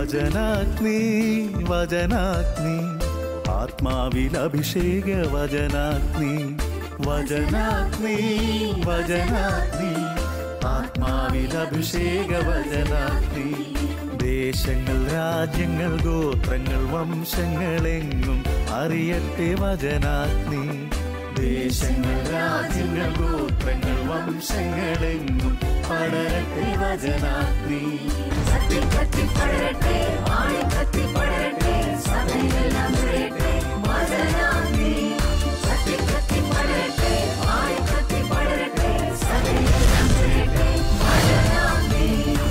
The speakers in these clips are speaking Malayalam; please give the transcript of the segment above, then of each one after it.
വചനാഗ്നി വചനാഗ്നി ആത്മാവിൽ അഭിഷേക വചനാഗ്നി വചനാഗ്നി വചനാഗ്നി ആത്മാവിൽ അഭിഷേക വചനാഗ്നി ദേശങ്ങൾ രാജ്യങ്ങൾ ഗോത്രങ്ങൾ വംശങ്ങളെങ്ങും അറിയട്ടെ വചനാഗ്നി ദേശങ്ങൾ രാജ്യങ്ങൾ ഗോത്രങ്ങൾ വംശങ്ങളെങ്ങും പടരട്ടെ വചനാഗ്നി കത്തി കത്തി പടരട്ടെ ആളി കത്തി പടരട്ടെ സഭയിലെല്ലാം നിറയട്ടെ വചനാഗ്നി കത്തി കത്തി പടരട്ടെ ആളി കത്തി പടരട്ടെ സഭയിലെല്ലാം നിറയട്ടെ വചനാഗ്നി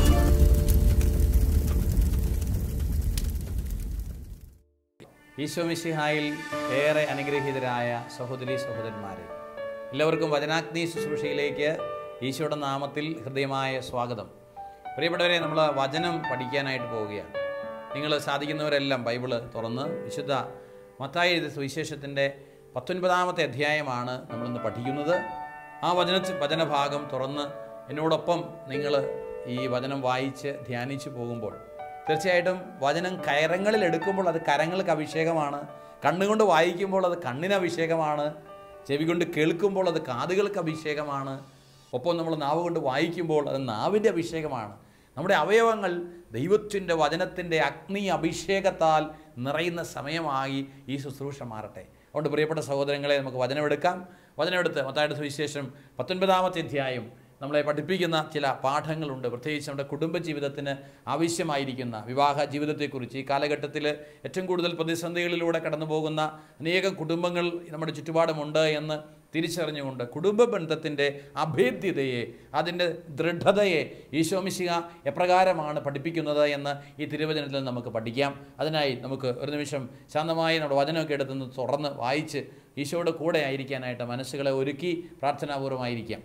ഈശോമിശിഹായിൽ ഏറെ അനുഗ്രഹീതരായ സഹോദരി സഹോദരന്മാരെ എല്ലാവർക്കും വചനാഗ്നി ശുശ്രൂഷയിലേക്ക് ഈശോയുടെ നാമത്തിൽ ഹൃദയമായ സ്വാഗതം പ്രിയപ്പെട്ടവരെ നമ്മൾ വചനം പഠിക്കാനായിട്ട് പോവുകയാണ് നിങ്ങൾ സാധിക്കുന്നവരെല്ലാം ബൈബിള് തുറന്ന് വിശുദ്ധ മത്തായി എഴുതിയ സുവിശേഷത്തിൻ്റെ പത്തൊൻപതാമത്തെ അധ്യായമാണ് നമ്മളിന്ന് പഠിക്കുന്നത് ആ വചന വചനഭാഗം തുറന്ന് എന്നോടൊപ്പം നിങ്ങൾ ഈ വചനം വായിച്ച് ധ്യാനിച്ചു പോകുമ്പോൾ തീർച്ചയായിട്ടും വചനം കയറങ്ങളിൽ എടുക്കുമ്പോൾ അത് കരങ്ങൾക്ക് അഭിഷേകമാണ് കണ്ണുകൊണ്ട് വായിക്കുമ്പോൾ അത് കണ്ണിന് അഭിഷേകമാണ് ചെവി കൊണ്ട് കേൾക്കുമ്പോൾ അത് കാതുകൾക്ക് അഭിഷേകമാണ് ഒപ്പം നമ്മൾ നാവ് കൊണ്ട് വായിക്കുമ്പോൾ അത് നാവിൻ്റെ അഭിഷേകമാണ് നമ്മുടെ അവയവങ്ങൾ ദൈവത്തിൻ്റെ വചനത്തിൻ്റെ അഗ്നി അഭിഷേകത്താൽ നിറയുന്ന സമയമായി ഈ ശുശ്രൂഷ മാറട്ടെ അതുകൊണ്ട് പ്രിയപ്പെട്ട സഹോദരങ്ങളെ നമുക്ക് വചനമെടുക്കാം വചനമെടുത്ത് മത്തായുടെ സുവിശേഷം പത്തൊൻപതാമത്തെ അധ്യായം നമ്മളെ പഠിപ്പിക്കുന്ന ചില പാഠങ്ങളുണ്ട് പ്രത്യേകിച്ച് നമ്മുടെ കുടുംബജീവിതത്തിന് ആവശ്യമായിരിക്കുന്ന വിവാഹ ജീവിതത്തെക്കുറിച്ച് ഈ കാലഘട്ടത്തിൽ ഏറ്റവും കൂടുതൽ പ്രതിസന്ധികളിലൂടെ കടന്നു പോകുന്ന അനേകം കുടുംബങ്ങൾ നമ്മുടെ ചുറ്റുപാടുമുണ്ട് എന്ന് തിരിച്ചറിഞ്ഞുകൊണ്ട് കുടുംബ ബന്ധത്തിൻ്റെ അഭേദ്യതയെ അതിൻ്റെ ദൃഢതയെ ഈശോമിശിക എപ്രകാരമാണ് പഠിപ്പിക്കുന്നത് എന്ന് ഈ തിരുവചനത്തിൽ നമുക്ക് പഠിക്കാം അതിനായി നമുക്ക് ഒരു നിമിഷം ശാന്തമായി നമ്മുടെ വചനമൊക്കെ എടുത്തുനിന്ന് തുറന്ന് വായിച്ച് ഈശോയുടെ കൂടെ ആയിരിക്കാനായിട്ട് മനസ്സുകളെ ഒരുക്കി പ്രാർത്ഥനാപൂർവമായിരിക്കാം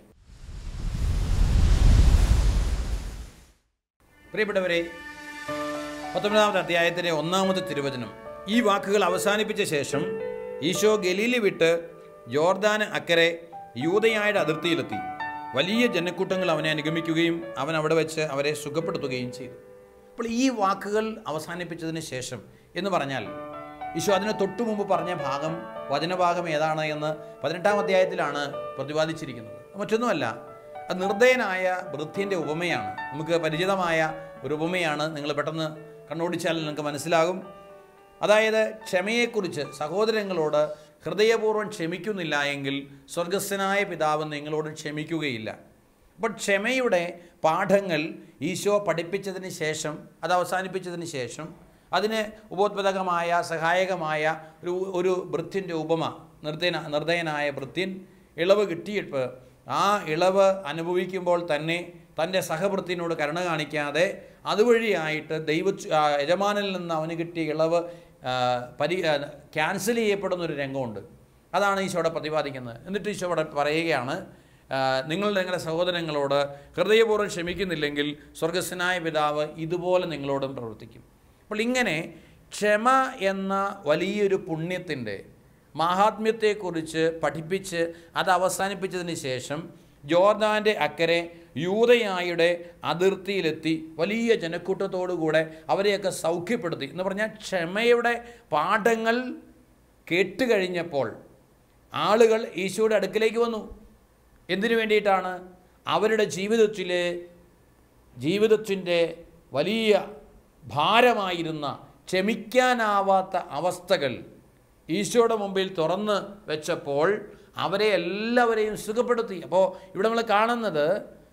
പ്രിയപ്പെട്ടവരെ പത്തൊമ്പതാമത്തെ അധ്യായത്തിലെ ഒന്നാമത്തെ തിരുവചനം ഈ വാക്കുകൾ അവസാനിപ്പിച്ച ശേഷം ഈശോ ഗലീലി വിട്ട് ജോർദാന് അക്കരെ യൂതയായുടെ അതിർത്തിയിലെത്തി വലിയ ജനക്കൂട്ടങ്ങൾ അവനെ അനുഗമിക്കുകയും അവൻ അവിടെ വെച്ച് അവരെ സുഖപ്പെടുത്തുകയും ചെയ്തു അപ്പോൾ ഈ വാക്കുകൾ അവസാനിപ്പിച്ചതിന് ശേഷം എന്ന് പറഞ്ഞാൽ ഈശോ അതിന് തൊട്ടു മുമ്പ് പറഞ്ഞ ഭാഗം വചനഭാഗം ഏതാണ് എന്ന് പതിനെട്ടാം അധ്യായത്തിലാണ് പ്രതിപാദിച്ചിരിക്കുന്നത് മറ്റൊന്നുമല്ല അത് നിർദ്ദയനായ വൃദ്ധിൻ്റെ ഉപമയാണ് നമുക്ക് പരിചിതമായ ഒരു ഉപമയാണ് നിങ്ങൾ പെട്ടെന്ന് കണ്ണോടിച്ചാൽ നിങ്ങൾക്ക് മനസ്സിലാകും അതായത് ക്ഷമയെക്കുറിച്ച് സഹോദരങ്ങളോട് ഹൃദയപൂർവ്വം ക്ഷമിക്കുന്നില്ല എങ്കിൽ സ്വർഗസ്ഥനായ പിതാവ് നിങ്ങളോട് ക്ഷമിക്കുകയില്ല അപ്പോൾ ക്ഷമയുടെ പാഠങ്ങൾ ഈശോ പഠിപ്പിച്ചതിന് ശേഷം അത് അവസാനിപ്പിച്ചതിന് ശേഷം അതിന് ഉപോത്പതകമായ സഹായകമായ ഒരു ഒരു വൃത്തിൻ്റെ ഉപമ നിർദ്ദയന നിർദ്ദയനായ വൃത്യൻ ഇളവ് കിട്ടിയിട്ട് ആ ഇളവ് അനുഭവിക്കുമ്പോൾ തന്നെ തൻ്റെ സഹവൃത്തിനോട് കരുണ കാണിക്കാതെ അതുവഴിയായിട്ട് ദൈവ ആ, യജമാനിൽ നിന്ന് അവന് കിട്ടിയ ഇളവ് ആ, പരി ആ, ക്യാൻസൽ ചെയ്യപ്പെടുന്ന ഒരു രംഗമുണ്ട് അതാണ് ഈശോടെ പ്രതിപാദിക്കുന്നത് എന്നിട്ട് ഈശോ ഇവിടെ പറയുകയാണ് ആ, നിങ്ങൾ നിങ്ങളുടെ സഹോദരങ്ങളോട് ഹൃദയപൂർവ്വം ക്ഷമിക്കുന്നില്ലെങ്കിൽ സ്വർഗസ്വനായ പിതാവ് ഇതുപോലെ നിങ്ങളോടും പ്രവർത്തിക്കും അപ്പോൾ ഇങ്ങനെ ക്ഷമ എന്ന വലിയൊരു പുണ്യത്തിൻ്റെ മാഹാത്മ്യത്തെക്കുറിച്ച് പഠിപ്പിച്ച് അത് അവസാനിപ്പിച്ചതിന് ശേഷം ജോർദാൻ്റെ അക്കരെ യൂതയായുടെ അതിർത്തിയിലെത്തി വലിയ ജനക്കൂട്ടത്തോടുകൂടെ അവരെയൊക്കെ സൗഖ്യപ്പെടുത്തി എന്ന് പറഞ്ഞാൽ ക്ഷമയുടെ പാഠങ്ങൾ കേട്ട് കഴിഞ്ഞപ്പോൾ ആളുകൾ ഈശോയുടെ അടുക്കിലേക്ക് വന്നു എന്തിനു വേണ്ടിയിട്ടാണ് അവരുടെ ജീവിതത്തിലെ ജീവിതത്തിൻ്റെ വലിയ ഭാരമായിരുന്ന ക്ഷമിക്കാനാവാത്ത അവസ്ഥകൾ ഈശോയുടെ മുമ്പിൽ തുറന്ന് വെച്ചപ്പോൾ അവരെ എല്ലാവരെയും സുഖപ്പെടുത്തി അപ്പോൾ ഇവിടെ നമ്മൾ കാണുന്നത്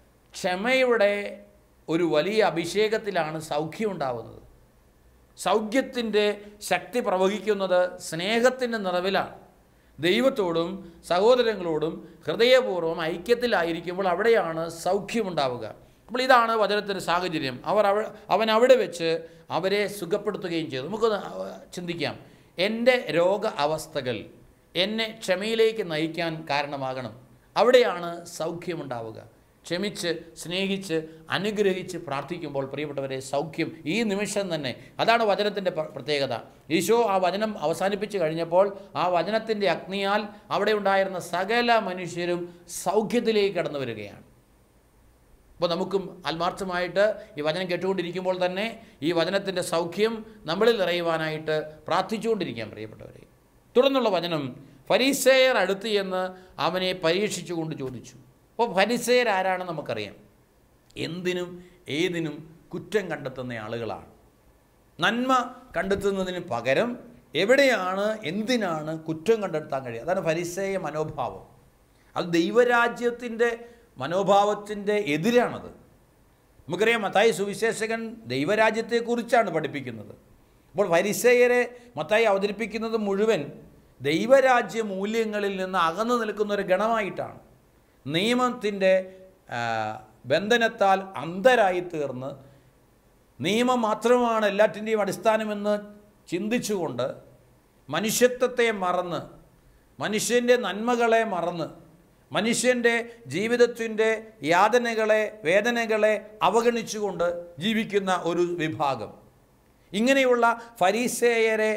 ക്ഷമയുടെ ഒരു വലിയ അഭിഷേകത്തിലാണ് സൗഖ്യം ഉണ്ടാവുന്നത് സൗഖ്യത്തിൻ്റെ ശക്തി പ്രവഹിക്കുന്നത് സ്നേഹത്തിൻ്റെ നിറവിലാണ് ദൈവത്തോടും സഹോദരങ്ങളോടും ഹൃദയപൂർവ്വം ഐക്യത്തിലായിരിക്കുമ്പോൾ അവിടെയാണ് സൗഖ്യമുണ്ടാവുക അപ്പോൾ ഇതാണ് വചനത്തിൻ്റെ സാഹചര്യം അവർ അവ അവൻ അവിടെ വെച്ച് അവരെ സുഖപ്പെടുത്തുകയും ചെയ്തു നമുക്കൊന്ന് ചിന്തിക്കാം എൻ്റെ രോഗ അവസ്ഥകൾ എന്നെ ക്ഷമയിലേക്ക് നയിക്കാൻ കാരണമാകണം അവിടെയാണ് സൗഖ്യമുണ്ടാവുക ക്ഷമിച്ച് സ്നേഹിച്ച് അനുഗ്രഹിച്ച് പ്രാർത്ഥിക്കുമ്പോൾ പ്രിയപ്പെട്ടവരെ സൗഖ്യം ഈ നിമിഷം തന്നെ അതാണ് വചനത്തിൻ്റെ പ്ര- പ്രത്യേകത ഈശോ ആ വചനം അവസാനിപ്പിച്ച് കഴിഞ്ഞപ്പോൾ ആ വചനത്തിൻ്റെ അഗ്നിയാൽ അവിടെ ഉണ്ടായിരുന്ന സകല മനുഷ്യരും സൗഖ്യത്തിലേക്ക് കടന്നു വരികയാണ് അപ്പോൾ നമുക്കും ആത്മാർത്ഥമായിട്ട് ഈ വചനം കേട്ടുകൊണ്ടിരിക്കുമ്പോൾ തന്നെ ഈ വചനത്തിൻ്റെ സൗഖ്യം നമ്മളിൽ നിറയുവാനായിട്ട് പ്രാർത്ഥിച്ചുകൊണ്ടിരിക്കാൻ പ്രിയപ്പെട്ടവരെ തുടർന്നുള്ള വചനം ഫരീസേയർ അടുത്ത് എന്ന് അവനെ പരീക്ഷിച്ചുകൊണ്ട് ചോദിച്ചു അപ്പോൾ ഫരീസേയർ ആരാണെന്ന് നമുക്കറിയാം എന്തിനും ഏതിനും കുറ്റം കണ്ടെത്തുന്ന ആളുകളാണ് നന്മ കണ്ടെത്തുന്നതിന് പകരം എവിടെയാണ് എന്തിനാണ് കുറ്റം കണ്ടെത്താൻ കഴിയുക അതാണ് പരിസേയ മനോഭാവം അത് ദൈവരാജ്യത്തിൻ്റെ മനോഭാവത്തിൻ്റെ എതിരാണത് നമുക്കറിയാം മത്തായി സുവിശേഷകൻ ദൈവരാജ്യത്തെക്കുറിച്ചാണ് പഠിപ്പിക്കുന്നത് അപ്പോൾ പരിസേയരെ മത്തായി അവതരിപ്പിക്കുന്നത് മുഴുവൻ ദൈവരാജ്യ മൂല്യങ്ങളിൽ നിന്ന് അകന്നു നിൽക്കുന്ന ഒരു ഗണമായിട്ടാണ് നിയമത്തിൻ്റെ ആ, ബന്ധനത്താൽ അന്ധരായി തീർന്ന് നിയമം മാത്രമാണ് എല്ലാറ്റിൻ്റെയും അടിസ്ഥാനമെന്ന് ചിന്തിച്ചുകൊണ്ട് മനുഷ്യത്വത്തെ മറന്ന് മനുഷ്യൻ്റെ നന്മകളെ മറന്ന് മനുഷ്യൻ്റെ ജീവിതത്തിൻ്റെ യാതനകളെ വേദനകളെ അവഗണിച്ചുകൊണ്ട് ജീവിക്കുന്ന ഒരു വിഭാഗം ഇങ്ങനെയുള്ള ഫരീസേയരെ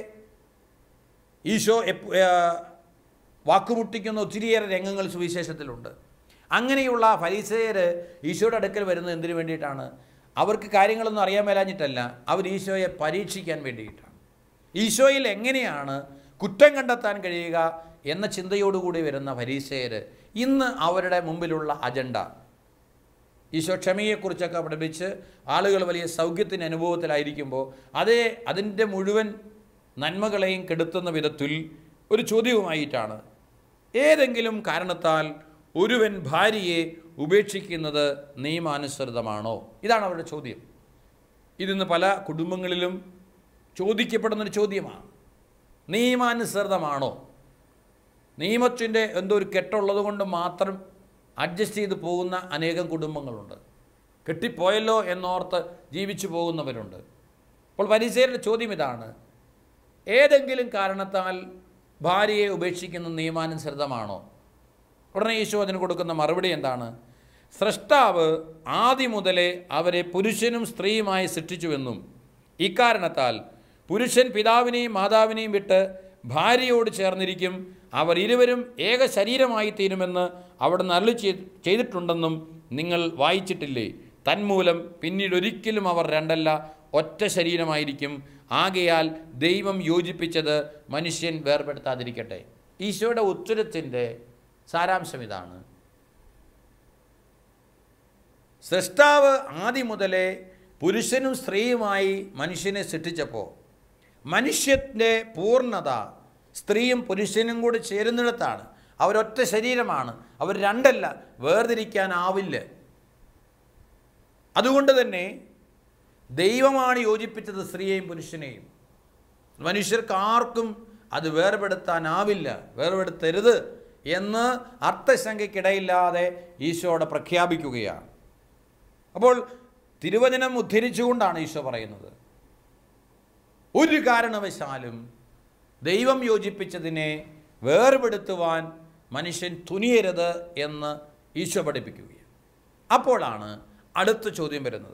ഈശോ എപ്പ- ആ, വാക്കുമുട്ടിക്കുന്ന ഒത്തിരിയേറെ രംഗങ്ങൾ സുവിശേഷത്തിലുണ്ട് അങ്ങനെയുള്ള ഫരീസേയർ ഈശോയുടെ അടുക്കൽ വരുന്നത് എന്തിനു വേണ്ടിയിട്ടാണ് അവർക്ക് കാര്യങ്ങളൊന്നും അറിയാൻ മേലാഞ്ഞിട്ടല്ല അവർ ഈശോയെ പരീക്ഷിക്കാൻ വേണ്ടിയിട്ടാണ് ഈശോയിൽ എങ്ങനെയാണ് കുറ്റം കണ്ടെത്താൻ കഴിയുക എന്ന ചിന്തയോടുകൂടി വരുന്ന ഫരീസേയർ ഇന്ന് അവരുടെ മുമ്പിലുള്ള അജണ്ട ഈശോ ക്ഷമയെക്കുറിച്ചൊക്കെ പഠിപ്പിച്ച് ആളുകൾ വലിയ സൗഖ്യത്തിന് അനുഭവത്തിലായിരിക്കുമ്പോൾ അതേ അതിൻ്റെ മുഴുവൻ നന്മകളെയും കെടുത്തുന്ന വിധത്തിൽ ഒരു ചോദ്യവുമായിട്ടാണ് ഏതെങ്കിലും കാരണത്താൽ ഒരുവൻ ഭാര്യയെ ഉപേക്ഷിക്കുന്നത് നിയമാനുസൃതമാണോ ഇതാണ് അവരുടെ ചോദ്യം ഇതിന്ന് പല കുടുംബങ്ങളിലും ചോദിക്കപ്പെടുന്നൊരു ചോദ്യമാണ് നിയമാനുസൃതമാണോ നിയമത്തിൻ്റെ എന്തോ ഒരു കെട്ടുള്ളത് കൊണ്ട് മാത്രം അഡ്ജസ്റ്റ് ചെയ്ത് പോകുന്ന അനേകം കുടുംബങ്ങളുണ്ട് കെട്ടിപ്പോയല്ലോ എന്നോർത്ത് ജീവിച്ചു പോകുന്നവരുണ്ട് അപ്പോൾ പരിചയരുടെ ചോദ്യം ഇതാണ് ഏതെങ്കിലും കാരണത്താൽ ഭാര്യയെ ഉപേക്ഷിക്കുന്ന നിയമാനുസൃതമാണോ ഉടനെ യേശു അതിന് കൊടുക്കുന്ന മറുപടി എന്താണ് സ്രഷ്ടാവ് ആദ്യം മുതലേ അവരെ പുരുഷനും സ്ത്രീയുമായി സൃഷ്ടിച്ചുവെന്നും ഇക്കാരണത്താൽ പുരുഷൻ പിതാവിനെയും മാതാവിനെയും വിട്ട് ഭാര്യയോട് ചേർന്നിരിക്കും അവർ ഇരുവരും ഏക ശരീരമായി തീരുമെന്ന് അവിടെ നല്ല ചെയ്തിട്ടുണ്ടെന്നും നിങ്ങൾ വായിച്ചിട്ടില്ലേ തന്മൂലം പിന്നീട് ഒരിക്കലും അവർ രണ്ടല്ല ഒറ്റ ശരീരമായിരിക്കും ആകയാൽ ദൈവം യോജിപ്പിച്ചത് മനുഷ്യൻ വേർപെടുത്താതിരിക്കട്ടെ ഈശോയുടെ ഉത്തരത്തിൻ്റെ സാരാംശം ഇതാണ് സൃഷ്ടാവ് ആദ്യം മുതലേ പുരുഷനും സ്ത്രീയുമായി മനുഷ്യനെ സൃഷ്ടിച്ചപ്പോൾ മനുഷ്യൻ്റെ പൂർണ്ണത സ്ത്രീയും പുരുഷനും കൂടി ചേരുന്നിടത്താണ് അവരൊറ്റ ശരീരമാണ് അവർ രണ്ടല്ല വേർതിരിക്കാനാവില്ല അതുകൊണ്ട് തന്നെ ദൈവമാണ് യോജിപ്പിച്ചത് സ്ത്രീയെയും പുരുഷനെയും മനുഷ്യർക്ക് ആർക്കും അത് വേർപെടുത്താനാവില്ല വേർപെടുത്തരുത് എന്ന് അർത്ഥശങ്കയ്ക്കിടയില്ലാതെ ഈശോടെ പ്രഖ്യാപിക്കുകയാണ് അപ്പോൾ തിരുവചനം ഉദ്ധരിച്ചുകൊണ്ടാണ് ഈശോ പറയുന്നത് ഒരു കാരണവശാലും ദൈവം യോജിപ്പിച്ചതിനെ വേർപെടുത്തുവാൻ മനുഷ്യൻ തുനിയരുത് എന്ന് ഈശോ പഠിപ്പിക്കുകയാണ് അപ്പോഴാണ് അടുത്ത ചോദ്യം വരുന്നത്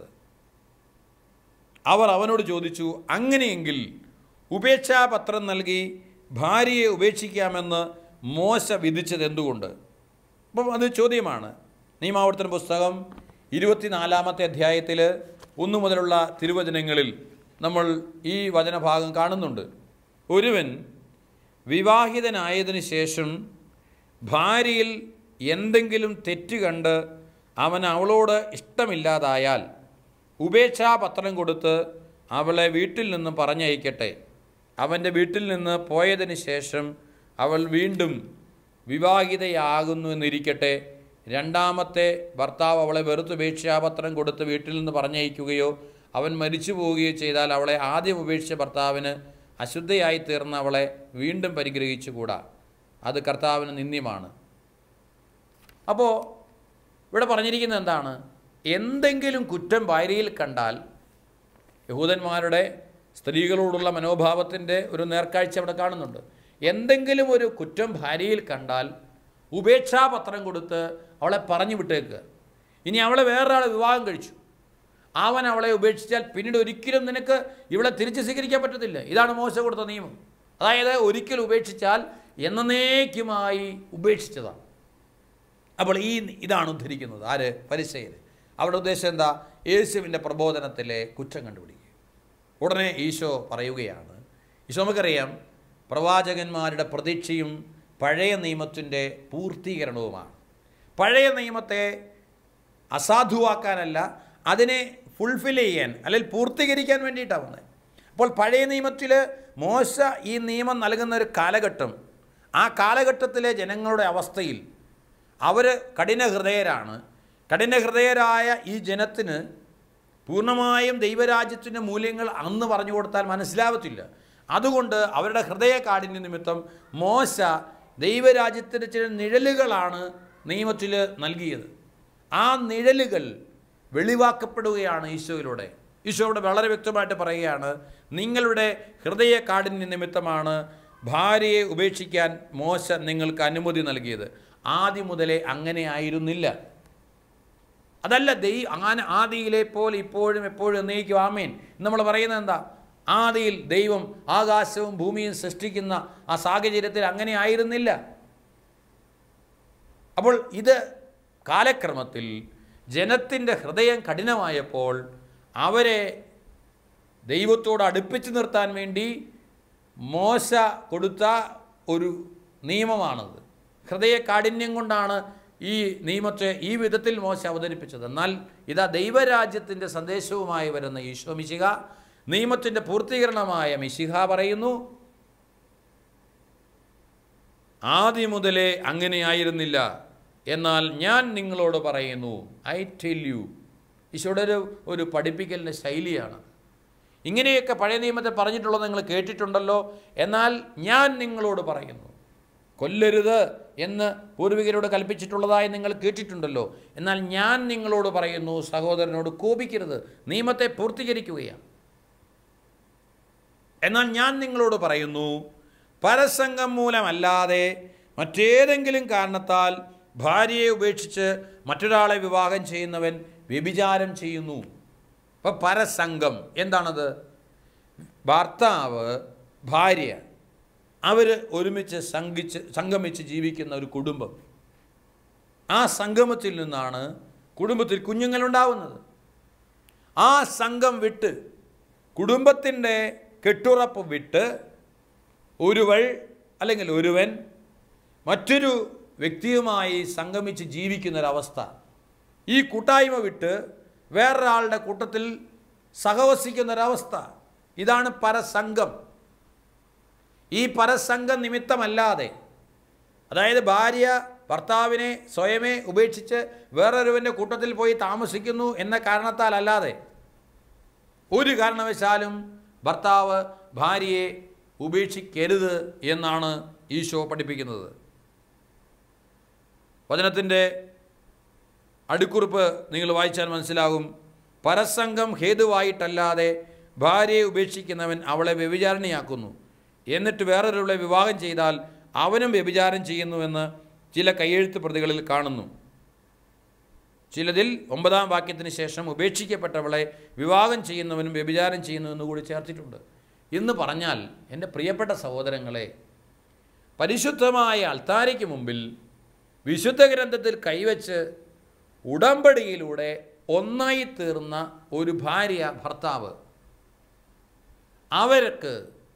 അവർ അവനോട് ചോദിച്ചു അങ്ങനെയെങ്കിൽ ഉപേക്ഷാപത്രം നൽകി ഭാര്യയെ ഉപേക്ഷിക്കാമെന്ന് മോശ വിധിച്ചത് എന്തുകൊണ്ട് അപ്പം അത് ചോദ്യമാണ് നിയമാവർത്തന പുസ്തകം ഇരുപത്തിനാലാമത്തെ അധ്യായത്തിൽ ഒന്നു മുതലുള്ള തിരുവചനങ്ങളിൽ നമ്മൾ ഈ വചനഭാഗം കാണുന്നുണ്ട് ഒരുവൻ വിവാഹിതനായതിനു ശേഷം ഭാര്യയിൽ എന്തെങ്കിലും തെറ്റ് കണ്ട് അവൻ അവളോട് ഇഷ്ടമില്ലാതായാൽ ഉപേക്ഷാപത്രം കൊടുത്ത് അവളെ വീട്ടിൽ നിന്ന് പറഞ്ഞയക്കട്ടെ അവൻ്റെ വീട്ടിൽ നിന്ന് പോയതിന് ശേഷം അവൾ വീണ്ടും വിവാഹിതയാകുന്നു എന്നിരിക്കട്ടെ രണ്ടാമത്തെ ഭർത്താവ് അവളെ വെറുത്തുപേക്ഷാപത്രം കൊടുത്ത് വീട്ടിൽ നിന്ന് പറഞ്ഞയക്കുകയോ അവൻ മരിച്ചു പോവുകയോ ചെയ്താൽ അവളെ ആദ്യം ഉപേക്ഷിച്ച ഭർത്താവിന് അശുദ്ധയായി തീർന്ന അവളെ വീണ്ടും പരിഗ്രഹിച്ചുകൂടാ അത് കർത്താവിന് നിന്ദ്യമാണ് അപ്പോൾ ഇവിടെ പറഞ്ഞിരിക്കുന്നത് എന്താണ് എന്തെങ്കിലും കുറ്റം ഭാര്യയിൽ കണ്ടാൽ യഹൂദന്മാരുടെ സ്ത്രീകളോടുള്ള മനോഭാവത്തിൻ്റെ ഒരു നേർക്കാഴ്ച അവിടെ കാണുന്നുണ്ട് എന്തെങ്കിലും ഒരു കുറ്റം ഭാര്യയിൽ കണ്ടാൽ ഉപേക്ഷാപത്രം കൊടുത്ത് അവളെ പറഞ്ഞു വിട്ടേക്കുക ഇനി അവളെ വേറൊരാളെ വിവാഹം കഴിച്ചു അവൻ അവളെ ഉപേക്ഷിച്ചാൽ പിന്നീട് ഒരിക്കലും നിനക്ക് ഇവളെ തിരിച്ച് സ്വീകരിക്കാൻ പറ്റത്തില്ല ഇതാണ് മോശ കൊടുത്ത നിയമം അതായത് ഒരിക്കൽ ഉപേക്ഷിച്ചാൽ എന്നേക്കുമായി ഉപേക്ഷിച്ചതാണ് അപ്പോൾ ഈ ഇതാണ് ഉദ്ധരിക്കുന്നത് ആര് പരിസയര് അവിടെ ഉദ്ദേശം എന്താ യേശുവിൻ്റെ പ്രബോധനത്തിലെ കുറ്റം കണ്ടുപിടിക്കുക ഉടനെ ഈശോ പറയുകയാണ് ഈശോ നമുക്കറിയാം പ്രവാചകന്മാരുടെ പ്രതീക്ഷയും പഴയ നിയമത്തിൻ്റെ പൂർത്തീകരണവുമാണ് പഴയ നിയമത്തെ അസാധുവാക്കാനല്ല അതിനെ ഫുൾഫിൽ ചെയ്യാൻ അല്ലെങ്കിൽ പൂർത്തീകരിക്കാൻ വേണ്ടിയിട്ടാണ് വന്നത് അപ്പോൾ പഴയ നിയമത്തിൽ മോശ ഈ നിയമം നൽകുന്ന ഒരു കാലഘട്ടം ആ കാലഘട്ടത്തിലെ ജനങ്ങളുടെ അവസ്ഥയിൽ അവർ കഠിന ഹൃദയരാണ് കഠിന ഹൃദയരായ ഈ ജനത്തിന് പൂർണ്ണമായും ദൈവരാജ്യത്തിൻ്റെ മൂല്യങ്ങൾ അന്ന് പറഞ്ഞു കൊടുത്താൽ മനസ്സിലാവത്തില്ല അതുകൊണ്ട് അവരുടെ ഹൃദയ കാഠിന്യ നിമിത്തം മോശ ദൈവരാജ്യത്തിൻ്റെ ചില നിഴലുകളാണ് നിയമത്തിൽ നൽകിയത് ആ നിഴലുകൾ വെളിവാക്കപ്പെടുകയാണ് ഈശോയിലൂടെ ഈശോയുടെ വളരെ വ്യക്തമായിട്ട് പറയുകയാണ് നിങ്ങളുടെ ഹൃദയ കാഠിന്യ നിമിത്തമാണ് ഭാര്യയെ ഉപേക്ഷിക്കാൻ മോശ നിങ്ങൾക്ക് അനുമതി നൽകിയത് ആദ്യം മുതലേ അങ്ങനെ ആയിരുന്നില്ല അതല്ല ദൈ അങ്ങനെ ആദിയിലെ പോലെ ഇപ്പോഴും എപ്പോഴും എന്നേക്കും ആമേൻ നമ്മൾ പറയുന്നത് എന്താ ആദിയിൽ ദൈവം ആകാശവും ഭൂമിയും സൃഷ്ടിക്കുന്ന ആ സാഹചര്യത്തിൽ അങ്ങനെ ആയിരുന്നില്ല അപ്പോൾ ഇത് കാലക്രമത്തിൽ ജനത്തിൻ്റെ ഹൃദയം കഠിനമായപ്പോൾ അവരെ ദൈവത്തോട് അടുപ്പിച്ച് നിർത്താൻ വേണ്ടി മോശ കൊടുത്ത ഒരു നിയമമാണത് ഹൃദയ കാഠിന്യം കൊണ്ടാണ് ഈ നിയമത്തെ ഈ വിധത്തിൽ മോശ അവതരിപ്പിച്ചത് എന്നാൽ ഇതാ ദൈവരാജ്യത്തിൻ്റെ സന്ദേശവുമായി വരുന്ന ഈശോ മിശിഹ നിയമത്തിൻ്റെ പൂർത്തീകരണമായ മിശിഹ പറയുന്നു ആദ്യം മുതലേ അങ്ങനെയായിരുന്നില്ല എന്നാൽ ഞാൻ നിങ്ങളോട് പറയുന്നു ഐ ടെൽ യു ഈശോയുടെ ഒരു ഒരു പഠിപ്പിക്കലിൻ്റെ ശൈലിയാണ് ഇങ്ങനെയൊക്കെ പഴയ നിയമത്തെ പറഞ്ഞിട്ടുള്ളത് നിങ്ങൾ കേട്ടിട്ടുണ്ടല്ലോ എന്നാൽ ഞാൻ നിങ്ങളോട് പറയുന്നു കൊല്ലരുത് എന്ന് പൂർവികരോട് കൽപ്പിച്ചിട്ടുള്ളതായി നിങ്ങൾ കേട്ടിട്ടുണ്ടല്ലോ എന്നാൽ ഞാൻ നിങ്ങളോട് പറയുന്നു സഹോദരനോട് കോപിക്കരുത് നിയമത്തെ പൂർത്തീകരിക്കുകയാണ് എന്നാൽ ഞാൻ നിങ്ങളോട് പറയുന്നു പരസംഗം മൂലമല്ലാതെ മറ്റേതെങ്കിലും കാരണത്താൽ ഭാര്യയെ ഉപേക്ഷിച്ച് മറ്റൊരാളെ വിവാഹം ചെയ്യുന്നവൻ വ്യഭിചാരം ചെയ്യുന്നു അപ്പോൾ പരസംഗം എന്താണത് ഭർത്താവ് ഭാര്യ അവർ ഒരുമിച്ച് സംഘിച്ച് സംഗമിച്ച് ജീവിക്കുന്ന ഒരു കുടുംബം ആ സംഗമത്തിൽ നിന്നാണ് കുടുംബത്തിൽ കുഞ്ഞുങ്ങളുണ്ടാവുന്നത് ആ സംഘം വിട്ട് കുടുംബത്തിൻ്റെ കെട്ടുറപ്പ് വിട്ട് ഒരുവൾ അല്ലെങ്കിൽ ഒരുവൻ മറ്റൊരു വ്യക്തിയുമായി സംഗമിച്ച് ജീവിക്കുന്നൊരവസ്ഥ ഈ കൂട്ടായ്മ വിട്ട് വേറൊരാളുടെ കൂട്ടത്തിൽ സഹവസിക്കുന്നൊരവസ്ഥ ഇതാണ് പരസംഗം ഈ പരസംഗം നിമിത്തമല്ലാതെ അതായത് ഭാര്യ ഭർത്താവിനെ സ്വയമേ ഉപേക്ഷിച്ച് വേറൊരുവൻ്റെ കൂട്ടത്തിൽ പോയി താമസിക്കുന്നു എന്ന കാരണത്താൽ അല്ലാതെ ഒരു കാരണവശാലും ഭർത്താവ് ഭാര്യയെ ഉപേക്ഷിക്കരുത് എന്നാണ് ഈശോ പഠിപ്പിക്കുന്നത് വചനത്തിൻ്റെ അടുക്കുറിപ്പ് നിങ്ങൾ വായിച്ചാൽ മനസ്സിലാകും പരസംഗം ഹേതുവായിട്ടല്ലാതെ ഭാര്യയെ ഉപേക്ഷിക്കുന്നവൻ അവളെ വ്യഭിചാരണയാക്കുന്നു എന്നിട്ട് വേറൊരുവളെ വിവാഹം ചെയ്താൽ അവനും വ്യഭിചാരം ചെയ്യുന്നുവെന്ന് ചില കയ്യെഴുത്ത് പ്രതികളിൽ കാണുന്നു ചിലതിൽ ഒമ്പതാം വാക്യത്തിന് ശേഷം ഉപേക്ഷിക്കപ്പെട്ടവളെ വിവാഹം ചെയ്യുന്നവനും വ്യഭിചാരം ചെയ്യുന്നുവെന്ന് കൂടി ചേർത്തിട്ടുണ്ട് എന്ന് പറഞ്ഞാൽ എൻ്റെ പ്രിയപ്പെട്ട സഹോദരങ്ങളെ പരിശുദ്ധമായ അൾത്താരയ്ക്ക് മുമ്പിൽ വിശുദ്ധ ഗ്രന്ഥത്തിൽ കൈവച്ച് ഉടമ്പടിയിലൂടെ ഒന്നായി തീർന്ന ഒരു ഭാര്യ ഭർത്താവ് അവർക്ക്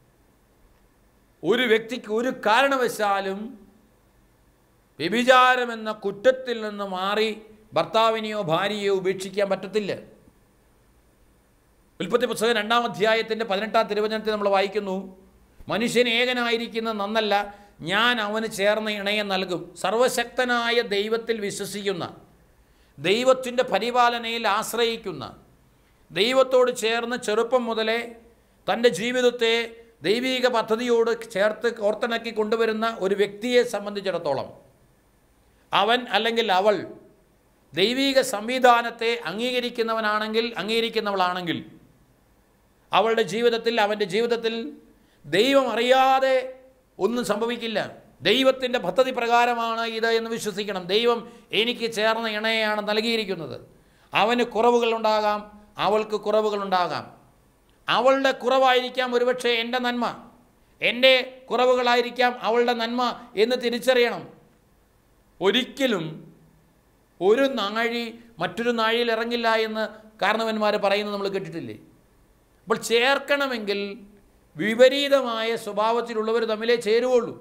ഒരു വ്യക്തിക്ക് ഒരു കാരണവശാലും വ്യഭിചാരമെന്ന കുറ്റത്തിൽ നിന്ന് മാറി ഭർത്താവിനെയോ ഭാര്യയെയോ ഉപേക്ഷിക്കാൻ പറ്റത്തില്ല ഉൽപ്പത്തി പുസ്തകം രണ്ടാം അധ്യായത്തിൻ്റെ പതിനെട്ടാം തിരുവചനത്തിൽ നമ്മൾ വായിക്കുന്നു മനുഷ്യൻ ഏകനായിരിക്കുന്ന നന്നല്ല ഞാൻ അവന് ചേർന്ന ഇണയെ നൽകും സർവശക്തനായ ദൈവത്തിൽ വിശ്വസിക്കുന്ന ദൈവത്തിൻ്റെ പരിപാലനയിൽ ആശ്രയിക്കുന്ന ദൈവത്തോട് ചേർന്ന് ചെറുപ്പം മുതലേ തൻ്റെ ജീവിതത്തെ ദൈവീക പദ്ധതിയോട് ചേർത്ത് ഓർത്തിണക്കി കൊണ്ടുവരുന്ന ഒരു വ്യക്തിയെ സംബന്ധിച്ചിടത്തോളം അവൻ അല്ലെങ്കിൽ അവൾ ദൈവീക സംവിധാനത്തെ അംഗീകരിക്കുന്നവനാണെങ്കിൽ അംഗീകരിക്കുന്നവളാണെങ്കിൽ അവളുടെ ജീവിതത്തിൽ അവൻ്റെ ജീവിതത്തിൽ ദൈവം അറിയാതെ ഒന്നും സംഭവിക്കില്ല ദൈവത്തിൻ്റെ പദ്ധതി പ്രകാരമാണ് ഇത് എന്ന് വിശ്വസിക്കണം ദൈവം എനിക്ക് ചേർന്ന ഇണയെയാണ് നൽകിയിരിക്കുന്നത് അവന് കുറവുകളുണ്ടാകാം അവൾക്ക് കുറവുകളുണ്ടാകാം അവളുടെ കുറവായിരിക്കാം ഒരുപക്ഷെ എൻ്റെ നന്മ എൻ്റെ കുറവുകളായിരിക്കാം അവളുടെ നന്മ എന്ന് തിരിച്ചറിയണം ഒരിക്കലും ഒരു നാഴി മറ്റൊരു നാഴിയിൽ ഇറങ്ങില്ല എന്ന് കാരണവന്മാർ പറയുന്നത് നമ്മൾ കേട്ടിട്ടില്ലേ അപ്പോൾ ചേർക്കണമെങ്കിൽ വിപരീതമായ സ്വഭാവത്തിലുള്ളവർ തമ്മിലേ ചേരുവുള്ളൂ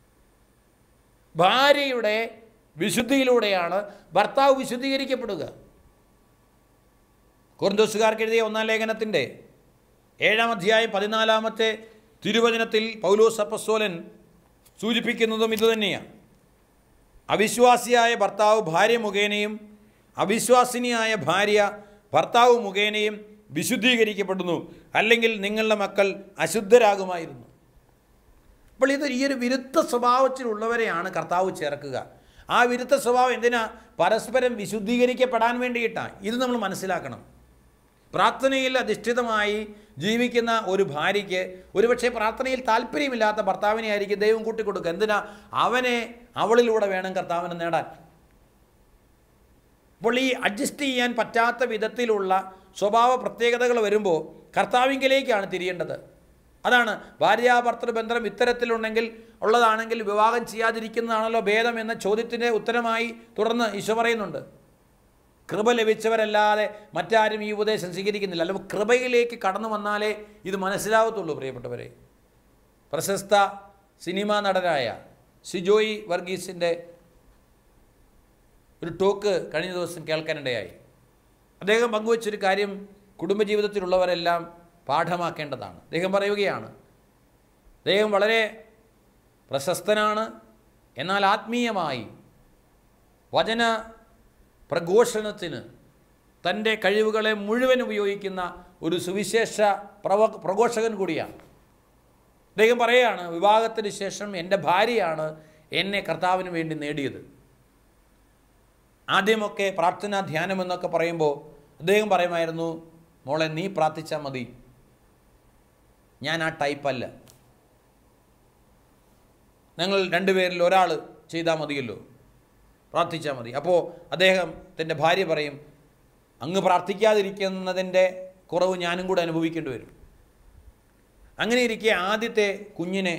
ഭാര്യയുടെ വിശുദ്ധിയിലൂടെയാണ് ഭർത്താവ് വിശുദ്ധീകരിക്കപ്പെടുക കൊറിന്തോസുകാർക്ക് എഴുതിയ ഒന്നാം ലേഖനത്തിൻ്റെ ഏഴാം അധ്യായം പതിനാലാമത്തെ തിരുവചനത്തിൽ പൗലോസ് അപ്പസ്തോലൻ സൂചിപ്പിക്കുന്നതും ഇതുതന്നെയാണ് അവിശ്വാസിയായ ഭർത്താവ് ഭാര്യ മുഖേനയും അവിശ്വാസിനിയായ ഭാര്യ ഭർത്താവ് മുഖേനയും വിശുദ്ധീകരിക്കപ്പെടുന്നു അല്ലെങ്കിൽ നിങ്ങളുടെ മക്കൾ അശുദ്ധരാകുമായിരുന്നു അപ്പോൾ ഇത് ഈ ഒരു വിരുദ്ധ സ്വഭാവത്തിലുള്ളവരെയാണ് കർത്താവ് ചേർക്കുക ആ വിരുദ്ധ സ്വഭാവം എന്തിനാ പരസ്പരം വിശുദ്ധീകരിക്കപ്പെടാൻ വേണ്ടിയിട്ടാണ് ഇത് നമ്മൾ മനസ്സിലാക്കണം പ്രാർത്ഥനയിൽ അധിഷ്ഠിതമായി ജീവിക്കുന്ന ഒരു ഭാര്യയ്ക്ക് ഒരുപക്ഷെ പ്രാർത്ഥനയിൽ താല്പര്യമില്ലാത്ത ഭർത്താവിനെ ആയിരിക്കും ദൈവം കൂട്ടിക്കൊടുക്കുക എന്തിനാ അവനെ അവളിലൂടെ വേണം കർത്താവിനെ നേടാൻ അപ്പോൾ ഈ അഡ്ജസ്റ്റ് ചെയ്യാൻ പറ്റാത്ത വിധത്തിലുള്ള സ്വഭാവ പ്രത്യേകതകൾ വരുമ്പോൾ കർത്താവിങ്കിലേക്കാണ് തിരിയേണ്ടത് അതാണ് ഭാര്യാഭർത്തൃ ബന്ധം ഇത്തരത്തിലുണ്ടെങ്കിൽ ഉള്ളതാണെങ്കിൽ വിവാഹം ചെയ്യാതിരിക്കുന്നതാണല്ലോ ഭേദം എന്ന ചോദ്യത്തിൻ്റെ ഉത്തരമായി തുടർന്ന് ഈശോ പറയുന്നുണ്ട് കൃപ ലഭിച്ചവരല്ലാതെ മറ്റാരും ഈ ഉപദേശം സ്വീകരിക്കുന്നില്ല അല്ലെങ്കിൽ കൃപയിലേക്ക് കടന്നു വന്നാലേ ഇത് മനസ്സിലാവത്തുള്ളൂ പ്രിയപ്പെട്ടവരെ പ്രശസ്ത സിനിമാ നടനായ സിജോയി വർഗീസിൻ്റെ ഒരു ടോക്ക് കഴിഞ്ഞ ദിവസം കേൾക്കാനിടയായി അദ്ദേഹം പങ്കുവച്ചൊരു കാര്യം കുടുംബജീവിതത്തിലുള്ളവരെല്ലാം പാഠമാക്കേണ്ടതാണ് അദ്ദേഹം പറയുകയാണ് അദ്ദേഹം വളരെ പ്രശസ്തനാണ് എന്നാൽ ആത്മീയമായി വചന പ്രഘോഷണത്തിന് തൻ്റെ കഴിവുകളെ മുഴുവൻ ഉപയോഗിക്കുന്ന ഒരു സുവിശേഷ പ്രവ പ്രഘോഷകൻ കൂടിയാണ് അദ്ദേഹം പറയുകയാണ് വിവാഹത്തിന് ശേഷം എൻ്റെ ഭാര്യയാണ് എന്നെ കർത്താവിന് വേണ്ടി നേടിയത് ആദ്യമൊക്കെ പ്രാർത്ഥനാ ധ്യാനം എന്നൊക്കെ പറയുമ്പോൾ അദ്ദേഹം പറയുമായിരുന്നു മോളെ നീ പ്രാർത്ഥിച്ചാൽ മതി ഞാൻ ആ ടൈപ്പല്ല ഞങ്ങൾ രണ്ടുപേരിൽ ഒരാൾ ചെയ്താൽ മതിയല്ലോ പ്രാർത്ഥിച്ചാൽ മതി അപ്പോൾ അദ്ദേഹത്തിൻ്റെ ഭാര്യ പറയും അങ്ങ് പ്രാർത്ഥിക്കാതിരിക്കുന്നതിൻ്റെ കുറവ് ഞാനും കൂടെ അനുഭവിക്കേണ്ടി വരും അങ്ങനെ ഇരിക്കെ ആദ്യത്തെ കുഞ്ഞിനെ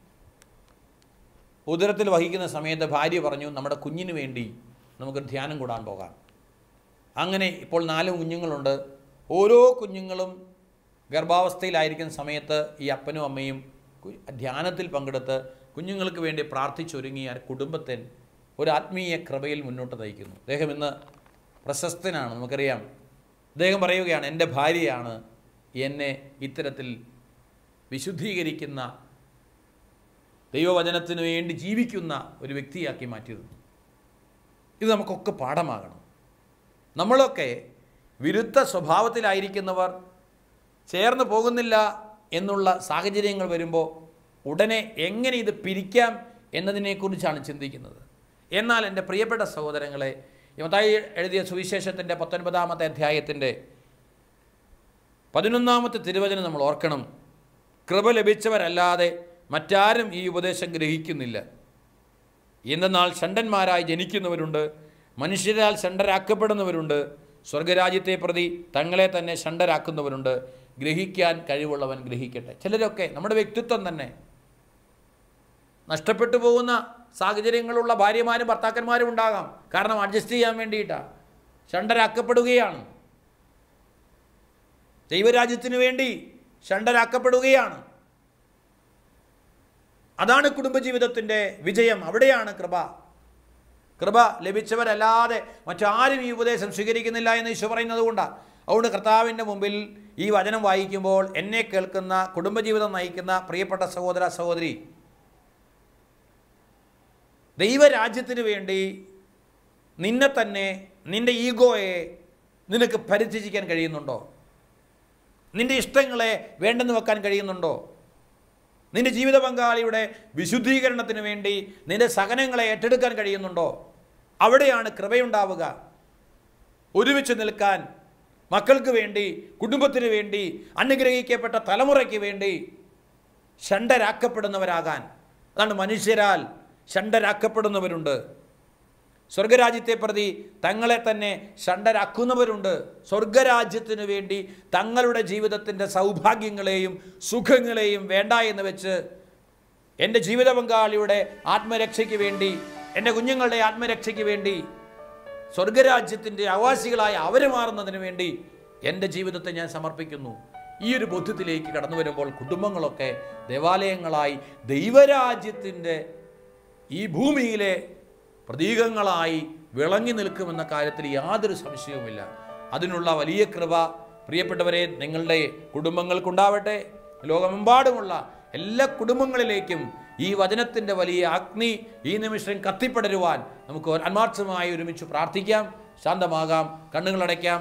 ഉദരത്തിൽ വഹിക്കുന്ന സമയത്ത് ഭാര്യ പറഞ്ഞു നമ്മുടെ കുഞ്ഞിന് വേണ്ടി നമുക്ക് ധ്യാനം കൂടാൻ പോകാം അങ്ങനെ ഇപ്പോൾ നാല് കുഞ്ഞുങ്ങളുണ്ട് ഓരോ കുഞ്ഞുങ്ങളും ഗർഭാവസ്ഥയിലായിരിക്കുന്ന സമയത്ത് ഈ അപ്പനും അമ്മയും കു- ധ്യാനത്തിൽ പങ്കെടുത്ത് കുഞ്ഞുങ്ങൾക്ക് വേണ്ടി പ്രാർത്ഥിച്ചൊരുങ്ങിയ കുടുംബത്തെ ഒരു ആത്മീയ കൃപയിൽ മുന്നോട്ട് നയിക്കുന്നു അദ്ദേഹം ഇന്ന് പ്രശസ്തനാണ് നമുക്കറിയാം അദ്ദേഹം പറയുകയാണ് എൻ്റെ ഭാര്യയാണ് എന്നെ ഇത്തരത്തിൽ വിശുദ്ധീകരിക്കുന്ന ദൈവവചനത്തിന് വേണ്ടി ജീവിക്കുന്ന ഒരു വ്യക്തിയാക്കി മാറ്റിയത് ഇത് നമുക്കൊക്കെ പാഠമാകണം നമ്മളൊക്കെ വിരുദ്ധ സ്വഭാവത്തിലായിരിക്കുന്നവർ ചേർന്ന് പോകുന്നില്ല എന്നുള്ള സാഹചര്യങ്ങൾ വരുമ്പോൾ ഉടനെ എങ്ങനെ ഇത് പിരിക്കാം എന്നതിനെക്കുറിച്ചാണ് ചിന്തിക്കുന്നത് എന്നാൽ എൻ്റെ പ്രിയപ്പെട്ട സഹോദരങ്ങളെ യമതായി എഴുതിയ സുവിശേഷത്തിൻ്റെ പത്തൊൻപതാമത്തെ അധ്യായത്തിൻ്റെ പതിനൊന്നാമത്തെ തിരുവചനം നമ്മൾ ഓർക്കണം കൃപ ലഭിച്ചവരല്ലാതെ മറ്റാരും ഈ ഉപദേശം ഗ്രഹിക്കുന്നില്ല എന്തെന്നാൽ ഷണ്ടന്മാരായി ജനിക്കുന്നവരുണ്ട് മനുഷ്യരാൽ ഷണ്ടരാക്കപ്പെടുന്നവരുണ്ട് സ്വർഗരാജ്യത്തെ പ്രതി തങ്ങളെ തന്നെ ഷണ്ടരാക്കുന്നവരുണ്ട് ഗ്രഹിക്കാൻ കഴിവുള്ളവൻ ഗ്രഹിക്കട്ടെ ചിലരൊക്കെ നമ്മുടെ വ്യക്തിത്വം തന്നെ നഷ്ടപ്പെട്ടു പോകുന്ന സാഹചര്യങ്ങളുള്ള ഭാര്യമാരും ഭർത്താക്കന്മാരും ഉണ്ടാകാം കാരണം അഡ്ജസ്റ്റ് ചെയ്യാൻ വേണ്ടിയിട്ടാണ് ഷണ്ടരാക്കപ്പെടുകയാണ് ദൈവരാജ്യത്തിന് വേണ്ടി ഷണ്ടരാക്കപ്പെടുകയാണ് അതാണ് കുടുംബജീവിതത്തിൻ്റെ വിജയം അവിടെയാണ് കൃപ കൃപ ലഭിച്ചവരല്ലാതെ മറ്റാരും ഈ ഉപദേശം സ്വീകരിക്കുന്നില്ല എന്ന് ഈശോ പറയുന്നത് കൊണ്ടാണ് അതുകൊണ്ട് കർത്താവിൻ്റെ മുമ്പിൽ ഈ വചനം വായിക്കുമ്പോൾ എന്നെ കേൾക്കുന്ന കുടുംബജീവിതം നയിക്കുന്ന പ്രിയപ്പെട്ട സഹോദര സഹോദരി ദൈവരാജ്യത്തിന് വേണ്ടി നിന്നെ തന്നെ നിൻ്റെ ഈഗോയെ നിനക്ക് പരിത്യജിക്കാൻ കഴിയുന്നുണ്ടോ നിൻ്റെ ഇഷ്ടങ്ങളെ വേണ്ടെന്ന് വെക്കാൻ കഴിയുന്നുണ്ടോ നിന്റെ ജീവിത പങ്കാളിയുടെ വിശുദ്ധീകരണത്തിന് വേണ്ടി നിന്റെ സഹനങ്ങളെ ഏറ്റെടുക്കാൻ കഴിയുന്നുണ്ടോ അവിടെയാണ് കൃപയുണ്ടാവുക ഒരുമിച്ച് നിൽക്കാൻ മക്കൾക്ക് വേണ്ടി കുടുംബത്തിന് വേണ്ടി അനുഗ്രഹിക്കപ്പെട്ട തലമുറയ്ക്ക് വേണ്ടി ഷണ്ടരാക്കപ്പെടുന്നവരാകാൻ അതാണ് മനുഷ്യരാൽ ഷണ്ടരാക്കപ്പെടുന്നവരുണ്ട് സ്വർഗരാജ്യത്തെ പ്രതി തങ്ങളെ തന്നെ ഷണ്ടരാക്കുന്നവരുണ്ട് സ്വർഗരാജ്യത്തിന് വേണ്ടി തങ്ങളുടെ ജീവിതത്തിൻ്റെ സൗഭാഗ്യങ്ങളെയും സുഖങ്ങളെയും വേണ്ട എന്ന് വെച്ച് എൻ്റെ ജീവിത പങ്കാളിയുടെ ആത്മരക്ഷയ്ക്ക് വേണ്ടി എൻ്റെ കുഞ്ഞുങ്ങളുടെ ആത്മരക്ഷയ്ക്ക് വേണ്ടി സ്വർഗരാജ്യത്തിൻ്റെ അവകാശികളായ അവർ മാറുന്നതിന് വേണ്ടി എൻ്റെ ജീവിതത്തെ ഞാൻ സമർപ്പിക്കുന്നു ഈ ഒരു ബോധ്യത്തിലേക്ക് കടന്നു വരുമ്പോൾ കുടുംബങ്ങളൊക്കെ ദേവാലയങ്ങളായി ദൈവരാജ്യത്തിൻ്റെ ഈ ഭൂമിയിലെ പ്രതീകങ്ങളായി വിളങ്ങി നിൽക്കുമെന്ന കാര്യത്തിൽ യാതൊരു സംശയവുമില്ല അതിനുള്ള വലിയ കൃപ പ്രിയപ്പെട്ടവരെ നിങ്ങളുടെ കുടുംബങ്ങൾക്കുണ്ടാവട്ടെ ലോകമെമ്പാടുമുള്ള എല്ലാ കുടുംബങ്ങളിലേക്കും ഈ വചനത്തിൻ്റെ വലിയ അഗ്നി ഈ നിമിഷം കത്തിപ്പടരുവാൻ നമുക്ക് ആത്മാർത്ഥമായി ഒരുമിച്ച് പ്രാർത്ഥിക്കാം ശാന്തമാകാം കണ്ണുകളടയ്ക്കാം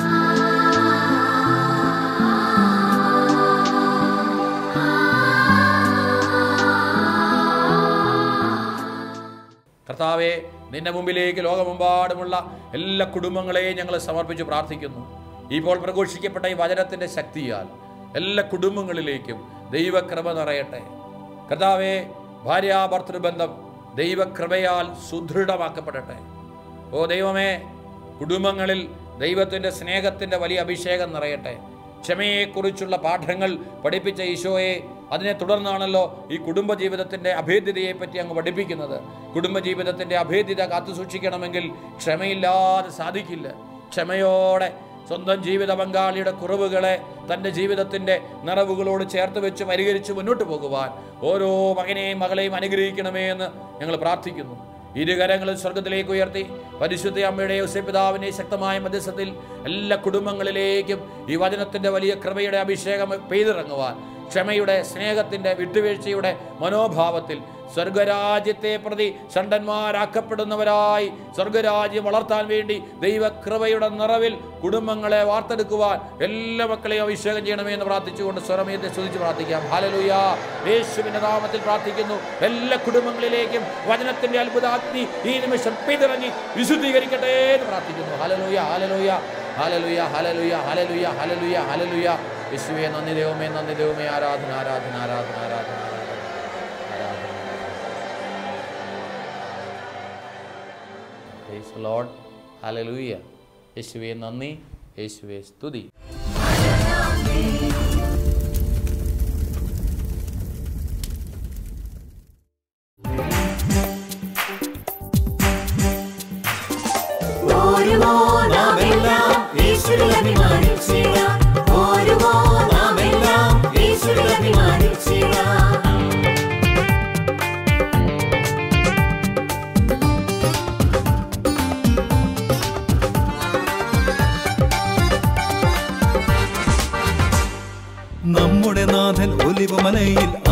കർത്താവെ നിന്റെ മുമ്പിലേക്ക് ലോകമെമ്പാടുമുള്ള എല്ലാ കുടുംബങ്ങളെയും ഞങ്ങൾ സമർപ്പിച്ച് പ്രാർത്ഥിക്കുന്നു ഇപ്പോൾ പ്രഘോഷിക്കപ്പെട്ട ഈ വചനത്തിൻ്റെ ശക്തിയാൽ എല്ലാ കുടുംബങ്ങളിലേക്കും ദൈവകൃപ നിറയട്ടെ കർത്താവെ ഭാര്യാഭർത്തൃബന്ധം ദൈവകൃപയാൽ സുദൃഢമാക്കപ്പെടട്ടെ ഓ ദൈവമേ കുടുംബങ്ങളിൽ ദൈവത്തിൻ്റെ സ്നേഹത്തിൻ്റെ വലിയ അഭിഷേകം നിറയട്ടെ ക്ഷമയെക്കുറിച്ചുള്ള പാഠങ്ങൾ പഠിപ്പിച്ച ഈശോയെ അതിനെ തുടർന്നാണല്ലോ ഈ കുടുംബജീവിതത്തിൻ്റെ അഭേദ്യതയെ പറ്റി അങ്ങ് പഠിപ്പിക്കുന്നത് കുടുംബജീവിതത്തിൻ്റെ അഭേദ്യത കാത്തു സൂക്ഷിക്കണമെങ്കിൽ ക്ഷമയില്ലാതെ സാധിക്കില്ല ക്ഷമയോടെ സ്വന്തം ജീവിത പങ്കാളിയുടെ കുറവുകളെ തൻ്റെ ജീവിതത്തിൻ്റെ നിറവുകളോട് ചേർത്ത് വെച്ച് പരിഹരിച്ച് മുന്നോട്ട് പോകുവാൻ ഓരോ മകനെയും മകളെയും അനുഗ്രഹിക്കണമേ എന്ന് ഞങ്ങൾ പ്രാർത്ഥിക്കുന്നു ഇരുകരങ്ങളും സ്വർഗത്തിലേക്ക് ഉയർത്തി പരിശുദ്ധ അമ്മയുടെ ഔസപിതാവിന്റെ ശക്തമായ മധ്യസ്ഥത്തിൽ എല്ലാ കുടുംബങ്ങളിലേക്കും ഈ വചനത്തിന്റെ വലിയ കൃപയുടെ അഭിഷേകം പെയ്തിറങ്ങുവാൻ ക്ഷമയുടെ സ്നേഹത്തിന്റെ വിട്ടുവീഴ്ചയുടെ മനോഭാവത്തിൽ സ്വർഗരാജ്യത്തെ പ്രതി ഷണ്ടന്മാരാക്കപ്പെടുന്നവരായി സ്വർഗരാജ്യം വളർത്താൻ വേണ്ടി ദൈവകൃപയുടെ നിറവിൽ കുടുംബങ്ങളെ വാർത്തെടുക്കുവാൻ എല്ലാ മക്കളെയും അഭിഷേകം ചെയ്യണമേ എന്ന് പ്രാർത്ഥിച്ചുകൊണ്ട് സ്വരമയത്തെ സ്തുതിച്ച് പ്രാർത്ഥിക്കാം ഹാലലുയ യേശുവിന്റെ നാമത്തിൽ പ്രാർത്ഥിക്കുന്നു എല്ലാ കുടുംബങ്ങളിലേക്കും വചനത്തിന്റെ അത്ഭുതാഗ്നി ഈ നിമിഷം പിതിറങ്ങി വിശുദ്ധീകരിക്കട്ടെ എന്ന് പ്രാർത്ഥിക്കുന്നു ഹലലുയ ഹലലുയ ഹലലുയ ഹലലുയ ഹലലുയ ഹലലുയ ഹലലുയ യേശുവേ നന്ദി ദൈവമേ നന്ദി ദൈവമേ ആരാധന ആരാധന ആരാധന ആരാധന ആരാധന ആരാധന പ്രൈസ് ലോർഡ് ഹല്ലേലൂയ യേശുവേ നന്ദി യേശുവേ സ്തുതി ഓരുമോ നാമെല്ലാം യേശുവിൽ അഭിമാനിച്ചിടാം ഓരുമോ നാമെല്ലാം യേശുവിൽ അഭിമാനിച്ചിടാം നമ്മുടെ നാഥൻ ഒലിവമലയിൽ